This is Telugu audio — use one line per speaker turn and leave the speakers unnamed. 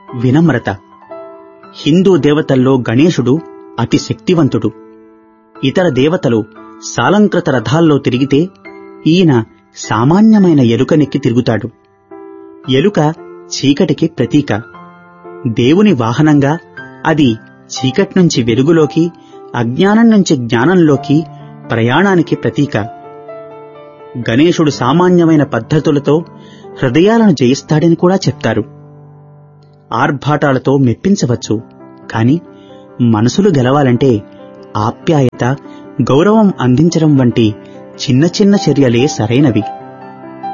వినమ్రత హిందూ దేవతల్లో గణేశుడు అతి శక్తివంతుడు ఇతర దేవతలు సాలంకృత రథాల్లో తిరిగితే ఈయన సామాన్యమైన ఎలుకనెక్కి తిరుగుతాడు ఎలుక చీకటికి ప్రతీక దేవుని వాహనంగా అది చీకటి నుంచి వెలుగులోకి అజ్ఞానం నుంచి జ్ఞానంలోకి ప్రయాణానికి ప్రతీక గణేశుడు సామాన్యమైన పద్ధతులతో హృదయాలను జయిస్తాడని కూడా చెప్తారు ఆర్భాటాలతో మెప్పించవచ్చు కాని మనసులు గెలవాలంటే ఆప్యాయత గౌరవం అందించడం వంటి చిన్న చిన్న చర్యలే సరైనవి